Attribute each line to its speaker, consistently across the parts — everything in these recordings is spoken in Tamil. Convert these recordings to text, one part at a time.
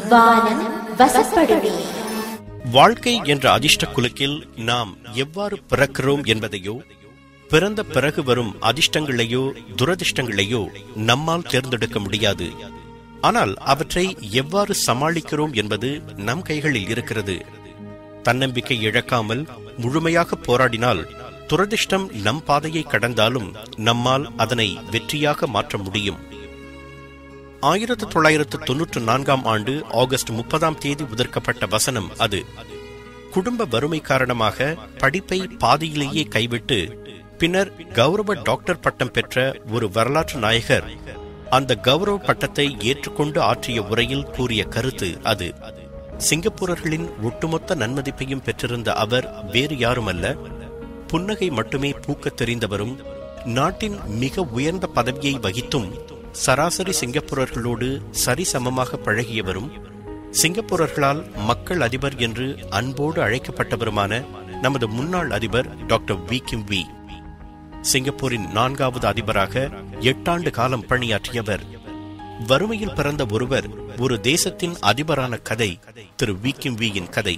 Speaker 1: வானம் வசப்படுமே
Speaker 2: வாழ்க்கை என்ற அதிர்ஷ்ட குலுக்கில் நாம் எவ்வாறு பிறக்கிறோம் என்பதையோ பிறந்த பிறகு வரும் அதிர்ஷ்டங்களையோ துரதிர்ஷ்டங்களையோ நம்மால் தேர்ந்தெடுக்க முடியாது ஆனால் அவற்றை எவ்வாறு சமாளிக்கிறோம் என்பது நம் கைகளில் இருக்கிறது தன்னம்பிக்கை இழக்காமல் முழுமையாக போராடினால் துரதிர்ஷ்டம் நம் பாதையை கடந்தாலும் நம்மால் அதனை வெற்றியாக மாற்ற முடியும் ஆயிரத்து தொள்ளாயிரத்து தொன்னூற்று நான்காம் ஆண்டு ஆகஸ்ட் முப்பதாம் தேதி உதிர்க்கப்பட்ட வசனம் அது குடும்ப வறுமை காரணமாக படிப்பை பாதியிலேயே கைவிட்டு பின்னர் கௌரவ டாக்டர் பட்டம் பெற்ற ஒரு வரலாற்று நாயகர் அந்த கௌரவ பட்டத்தை ஏற்றுக்கொண்டு ஆற்றிய உரையில் கூறிய கருத்து அது சிங்கப்பூரர்களின் ஒட்டுமொத்த நன்மதிப்பையும் பெற்றிருந்த அவர் வேறு யாருமல்ல புன்னகை மட்டுமே பூக்கத் தெரிந்தவரும் நாட்டின் மிக உயர்ந்த பதவியை வகித்தும் சராசரி சிங்கப்பூரர்களோடு சரிசமமாக பழகியவரும் சிங்கப்பூரர்களால் மக்கள் அதிபர் என்று அன்போடு அழைக்கப்பட்டவருமான நமது முன்னாள் அதிபர் டாக்டர் வி கிம் வி சிங்கப்பூரின் நான்காவது அதிபராக எட்டாண்டு காலம் பணியாற்றியவர் வறுமையில் பிறந்த ஒருவர் ஒரு தேசத்தின் அதிபரான கதை திரு வி கிம் வியின் கதை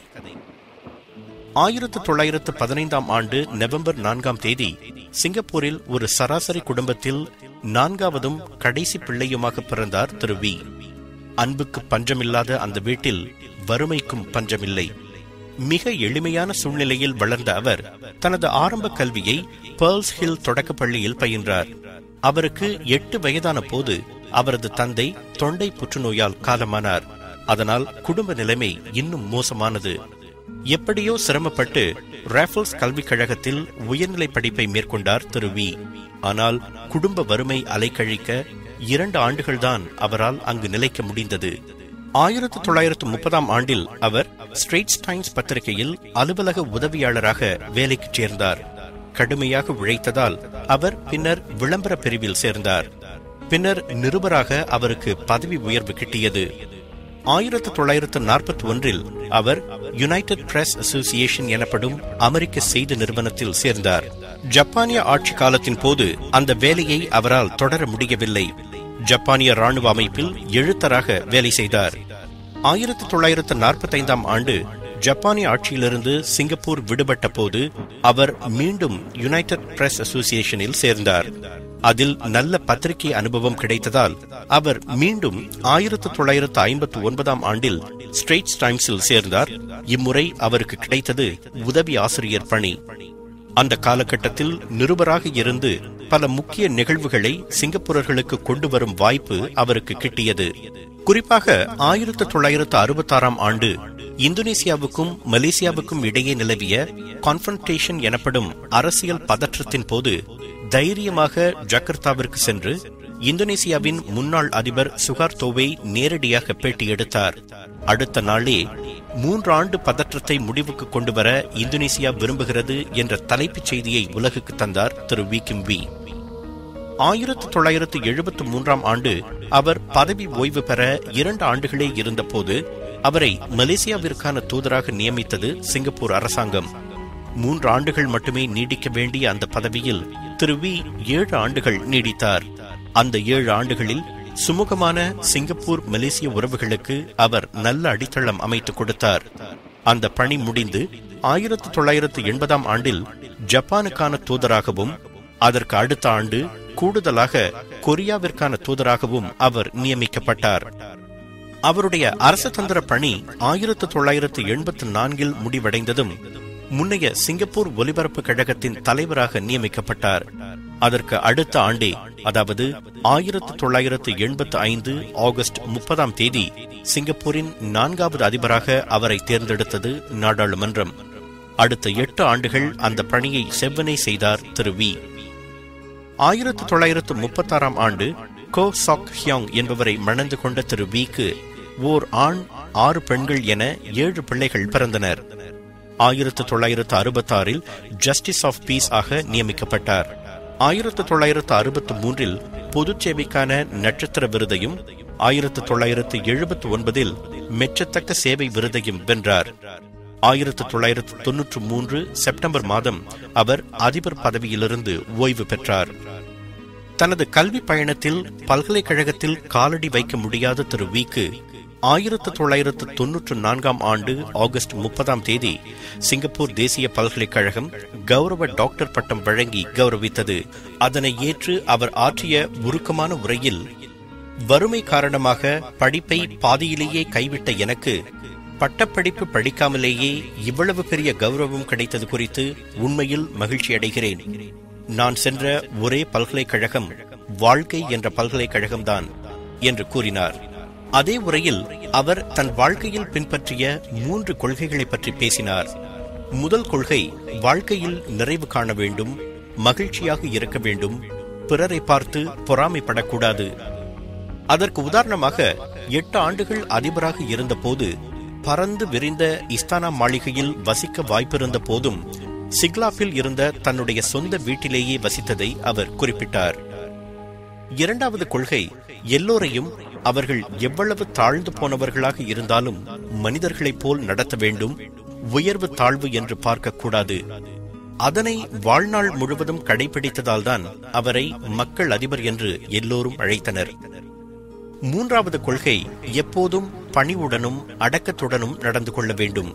Speaker 2: ஆயிரத்து தொள்ளாயிரத்து பதினைந்தாம் ஆண்டு நவம்பர் நான்காம் தேதி சிங்கப்பூரில் ஒரு சராசரி குடும்பத்தில் நான்காவதும் கடைசி பிள்ளையுமாக பிறந்தார் திரு வி அன்புக்கு பஞ்சமில்லாத அந்த வீட்டில் வறுமைக்கும் பஞ்சமில்லை மிக எளிமையான சூழ்நிலையில் வளர்ந்த அவர் தனது ஆரம்ப கல்வியை பேர்ல்ஸ் ஹில் தொடக்கப் பள்ளியில் பயின்றார் அவருக்கு எட்டு வயதான போது அவரது தந்தை தொண்டை புற்றுநோயால் காலமானார் அதனால் குடும்ப நிலைமை இன்னும் மோசமானது எப்படியோ சிரமப்பட்டு ராஃபல்ஸ் கல்விக் கழகத்தில் உயர்நிலை படிப்பை மேற்கொண்டார் திரு வி ஆனால் குடும்ப வறுமை அலைக்கழிக்க இரண்டு ஆண்டுகள்தான் அவரால் அங்கு நிலைக்க முடிந்தது ஆயிரத்து தொள்ளாயிரத்து முப்பதாம் ஆண்டில் அவர் ஸ்ட்ரெயிட்ஸ் டைம்ஸ் பத்திரிகையில் அலுவலக உதவியாளராக வேலைக்கு சேர்ந்தார் கடுமையாக உழைத்ததால் அவர் பின்னர் விளம்பர பிரிவில் சேர்ந்தார் பின்னர் நிருபராக அவருக்கு பதவி உயர்வு கிட்டியது ஆயிரத்து தொள்ளாயிரத்து நாற்பத்தி ஒன்றில் அவர் யுனைடெட் பிரஸ் அசோசியேஷன் எனப்படும் அமெரிக்க செய்தி நிறுவனத்தில் சேர்ந்தார் ஜப்பானிய ஆட்சி காலத்தின் போது அந்த வேலையை அவரால் தொடர முடியவில்லை ஜப்பானிய ராணுவ அமைப்பில் எழுத்தராக வேலை செய்தார் ஆயிரத்தி தொள்ளாயிரத்து நாற்பத்தைந்தாம் ஆண்டு ஜப்பானிய ஆட்சியிலிருந்து சிங்கப்பூர் விடுபட்ட போது அவர் மீண்டும் யுனைடெட் பிரஸ் அசோசியேஷனில் சேர்ந்தார் அதில் நல்ல பத்திரிகை அனுபவம் கிடைத்ததால் அவர் மீண்டும் ஆயிரத்து தொள்ளாயிரத்து ஐம்பத்து ஒன்பதாம் ஆண்டில் ஸ்ட்ரெயிட்ஸ் டைம்ஸில் சேர்ந்தார் இம்முறை அவருக்கு கிடைத்தது உதவி ஆசிரியர் பணி அந்த காலகட்டத்தில் நிருபராக இருந்து பல முக்கிய நிகழ்வுகளை சிங்கப்பூரர்களுக்கு கொண்டு வரும் வாய்ப்பு அவருக்கு கிட்டியது குறிப்பாக ஆயிரத்து தொள்ளாயிரத்து அறுபத்தாறாம் ஆண்டு இந்தோனேசியாவுக்கும் மலேசியாவுக்கும் இடையே நிலவிய கான்ஃபன்டேஷன் எனப்படும் அரசியல் பதற்றத்தின் போது தைரியமாக ஜகர்த்தாவிற்கு சென்று இந்தோனேசியாவின் முன்னாள் அதிபர் சுகார்தோவை நேரடியாக பேட்டி எடுத்தார் அடுத்த நாளே மூன்றாண்டு பதற்றத்தை முடிவுக்கு கொண்டு வர இந்தோனேசியா விரும்புகிறது என்ற தலைப்புச் செய்தியை உலகுக்கு தந்தார் திரு வி கிம் வி ஆயிரத்து தொள்ளாயிரத்து எழுபத்து மூன்றாம் ஆண்டு அவர் பதவி ஓய்வு பெற இரண்டு ஆண்டுகளே இருந்தபோது அவரை மலேசியாவிற்கான தூதராக நியமித்தது சிங்கப்பூர் அரசாங்கம் மூன்று ஆண்டுகள் மட்டுமே நீடிக்க வேண்டிய அந்த பதவியில் திரு வி ஏழு ஆண்டுகள் நீடித்தார் அந்த ஏழு ஆண்டுகளில் சுமூகமான சிங்கப்பூர் மலேசிய உறவுகளுக்கு அவர் நல்ல அடித்தளம் அமைத்துக் கொடுத்தார் அந்த பணி முடிந்து ஆயிரத்து தொள்ளாயிரத்து எண்பதாம் ஆண்டில் ஜப்பானுக்கான தூதராகவும் அதற்கு அடுத்த ஆண்டு கூடுதலாக கொரியாவிற்கான தூதராகவும் அவர் நியமிக்கப்பட்டார் அவருடைய அரசதந்திர பணி ஆயிரத்து தொள்ளாயிரத்து எண்பத்து நான்கில் முடிவடைந்ததும் முன்னைய சிங்கப்பூர் ஒலிபரப்பு கழகத்தின் தலைவராக நியமிக்கப்பட்டார் அதற்கு அடுத்த ஆண்டே அதாவது ஆயிரத்து தொள்ளாயிரத்து எண்பத்து ஐந்து ஆகஸ்ட் முப்பதாம் தேதி சிங்கப்பூரின் நான்காவது அதிபராக அவரை தேர்ந்தெடுத்தது நாடாளுமன்றம் அடுத்த எட்டு ஆண்டுகள் அந்த பணியை செவ்வனே செய்தார் திரு வி ஆயிரத்து தொள்ளாயிரத்து முப்பத்தாறாம் ஆண்டு கோ சாக் ஹியாங் என்பவரை மணந்து கொண்ட திரு விக்கு ஓர் ஆண் ஆறு பெண்கள் என ஏழு பிள்ளைகள் பிறந்தனர் ஆயிரத்து தொள்ளாயிரத்து அறுபத்தாறில் ஜஸ்டிஸ் ஆஃப் பீஸ் ஆக நியமிக்கப்பட்டார் ஆயிரத்து தொள்ளாயிரத்து அறுபத்து மூன்றில் பொது சேவைக்கான நட்சத்திர விருதையும் ஆயிரத்து தொள்ளாயிரத்து எழுபத்து ஒன்பதில் மெச்சத்தக்க சேவை விருதையும் வென்றார் ஆயிரத்து தொள்ளாயிரத்து தொன்னூற்று மூன்று செப்டம்பர் மாதம் அவர் அதிபர் பதவியிலிருந்து ஓய்வு பெற்றார் தனது கல்வி பயணத்தில் பல்கலைக்கழகத்தில் காலடி வைக்க முடியாத திரு விக்கு ஆயிரத்து தொள்ளாயிரத்து தொன்னூற்று நான்காம் ஆண்டு ஆகஸ்ட் முப்பதாம் தேதி சிங்கப்பூர் தேசிய பல்கலைக்கழகம் கௌரவ டாக்டர் பட்டம் வழங்கி கௌரவித்தது அதனை ஏற்று அவர் ஆற்றிய உருக்கமான உரையில் வறுமை காரணமாக படிப்பை பாதியிலேயே கைவிட்ட எனக்கு பட்டப்படிப்பு படிக்காமலேயே இவ்வளவு பெரிய கௌரவம் கிடைத்தது குறித்து உண்மையில் மகிழ்ச்சி அடைகிறேன் நான் சென்ற ஒரே பல்கலைக்கழகம் வாழ்க்கை என்ற பல்கலைக்கழகம்தான் என்று கூறினார் அதே உரையில் அவர் தன் வாழ்க்கையில் பின்பற்றிய மூன்று கொள்கைகளை பற்றி பேசினார் முதல் கொள்கை வாழ்க்கையில் நிறைவு காண வேண்டும் மகிழ்ச்சியாக இருக்க வேண்டும் பிறரை பார்த்து பொறாமைப்படக்கூடாது அதற்கு உதாரணமாக எட்டு ஆண்டுகள் அதிபராக இருந்தபோது பறந்து விரிந்த இஸ்தானா மாளிகையில் வசிக்க வாய்ப்பிருந்த போதும் சிக்லாப்பில் இருந்த தன்னுடைய சொந்த வீட்டிலேயே வசித்ததை அவர் குறிப்பிட்டார் இரண்டாவது கொள்கை எல்லோரையும் அவர்கள் எவ்வளவு தாழ்ந்து போனவர்களாக இருந்தாலும் மனிதர்களைப் போல் நடத்த வேண்டும் உயர்வு தாழ்வு என்று பார்க்கக்கூடாது அதனை வாழ்நாள் முழுவதும் கடைபிடித்ததால்தான் அவரை மக்கள் அதிபர் என்று எல்லோரும் அழைத்தனர் மூன்றாவது கொள்கை எப்போதும் பணிவுடனும் அடக்கத்துடனும் நடந்து கொள்ள வேண்டும்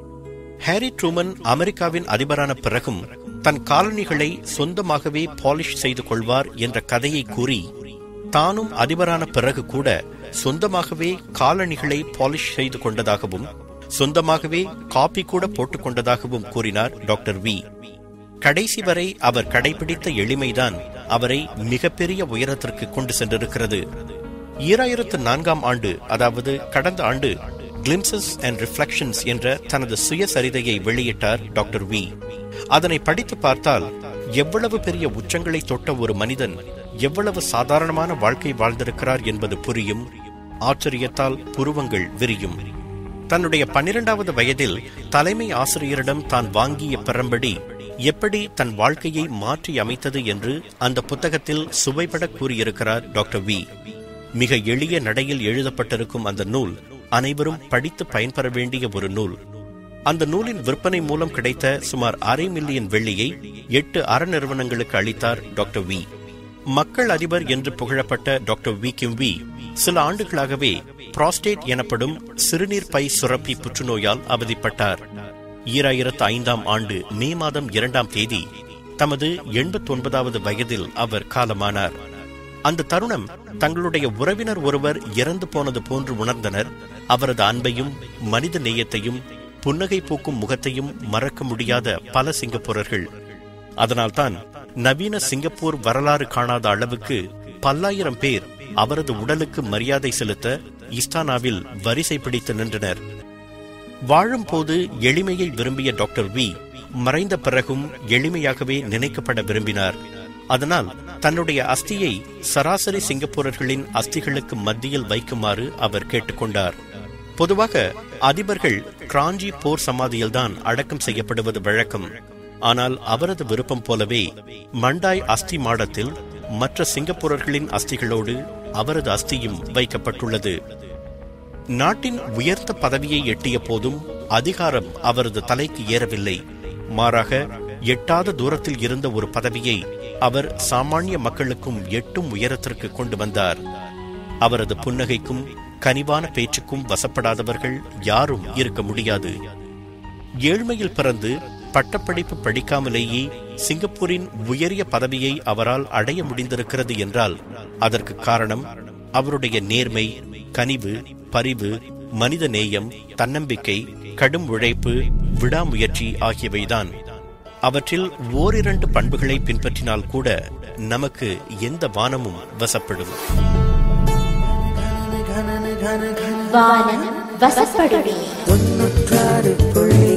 Speaker 2: ஹாரி ட்ரூமன் அமெரிக்காவின் அதிபரான பிறகும் தன் காலனிகளை சொந்தமாகவே பாலிஷ் செய்து கொள்வார் என்ற கதையை கூறி தானும் அதிபரான பிறகு கூட சொந்தமாகவே காலணிகளை பாலிஷ் செய்து கொண்டதாகவும் சொந்தமாகவே காப்பி கூட போட்டுக் கொண்டதாகவும் கூறினார் டாக்டர் வி கடைசி வரை அவர் கடைபிடித்த எளிமைதான் அவரை மிகப்பெரிய உயரத்திற்கு கொண்டு சென்றிருக்கிறது ஈராயிரத்து நான்காம் ஆண்டு அதாவது கடந்த ஆண்டு கிளிம்சஸ் அண்ட் ரிஃப்ளெக்ஷன்ஸ் என்ற தனது சுயசரிதையை வெளியிட்டார் டாக்டர் வி அதனை படித்து பார்த்தால் எவ்வளவு பெரிய உச்சங்களை தொட்ட ஒரு மனிதன் எவ்வளவு சாதாரணமான வாழ்க்கை வாழ்ந்திருக்கிறார் என்பது புரியும் ஆச்சரியத்தால் புருவங்கள் விரியும் தன்னுடைய பன்னிரண்டாவது வயதில் தலைமை ஆசிரியரிடம் தான் வாங்கிய பெறம்படி எப்படி தன் வாழ்க்கையை மாற்றி அமைத்தது என்று அந்த புத்தகத்தில் சுவைபட கூறியிருக்கிறார் டாக்டர் வி மிக எளிய நடையில் எழுதப்பட்டிருக்கும் அந்த நூல் அனைவரும் படித்து பயன்பெற வேண்டிய ஒரு நூல் அந்த நூலின் விற்பனை மூலம் கிடைத்த சுமார் அரை மில்லியன் வெள்ளியை எட்டு அறநிறுவனங்களுக்கு அளித்தார் டாக்டர் வி மக்கள் அதிபர் என்று புகழப்பட்ட டாக்டர் வி கிம் வி சில ஆண்டுகளாகவே புராஸ்டேட் எனப்படும் சிறுநீர் பை சுரப்பி புற்றுநோயால் அவதிப்பட்டார் ஈராயிரத்து ஐந்தாம் ஆண்டு மே மாதம் இரண்டாம் தேதி தமது எண்பத்தி ஒன்பதாவது வயதில் அவர் காலமானார் அந்த தருணம் தங்களுடைய உறவினர் ஒருவர் இறந்து போனது போன்று உணர்ந்தனர் அவரது அன்பையும் மனித நேயத்தையும் புன்னகை பூக்கும் முகத்தையும் மறக்க முடியாத பல சிங்கப்பூரர்கள் அதனால்தான் நவீன சிங்கப்பூர் வரலாறு காணாத அளவுக்கு பல்லாயிரம் பேர் அவரது உடலுக்கு மரியாதை செலுத்த இஸ்தானாவில் வரிசை பிடித்து நின்றனர் வாழும் போது எளிமையை விரும்பிய டாக்டர் வி மறைந்த பிறகும் எளிமையாகவே நினைக்கப்பட விரும்பினார் அதனால் தன்னுடைய அஸ்தியை சராசரி சிங்கப்பூரர்களின் அஸ்திகளுக்கு மத்தியில் வைக்குமாறு அவர் கேட்டுக்கொண்டார் பொதுவாக அதிபர்கள் கிராஞ்சி போர் சமாதியில்தான் அடக்கம் செய்யப்படுவது வழக்கம் ஆனால் அவரது விருப்பம் போலவே மண்டாய் அஸ்தி மாடத்தில் மற்ற சிங்கப்பூரர்களின் அஸ்திகளோடு அவரது அஸ்தியும் வைக்கப்பட்டுள்ளது நாட்டின் உயர்ந்த பதவியை எட்டிய போதும் அதிகாரம் அவரது தலைக்கு ஏறவில்லை மாறாக எட்டாத தூரத்தில் இருந்த ஒரு பதவியை அவர் சாமானிய மக்களுக்கும் எட்டும் உயரத்திற்கு கொண்டு வந்தார் அவரது புன்னகைக்கும் கனிவான பேச்சுக்கும் வசப்படாதவர்கள் யாரும் இருக்க முடியாது ஏழ்மையில் பிறந்து பட்டப்படிப்பு படிக்காமலேயே சிங்கப்பூரின் உயரிய பதவியை அவரால் அடைய முடிந்திருக்கிறது என்றால் அதற்கு காரணம் அவருடைய நேர்மை கனிவு பரிவு மனித நேயம் தன்னம்பிக்கை கடும் உழைப்பு விடாமுயற்சி ஆகியவைதான் அவற்றில் ஓரிரண்டு பண்புகளை பின்பற்றினால் கூட நமக்கு எந்த வானமும் வசப்படும்
Speaker 1: வானம் வசப்படுமே
Speaker 3: தொன்னூற்றாறு புள்ளி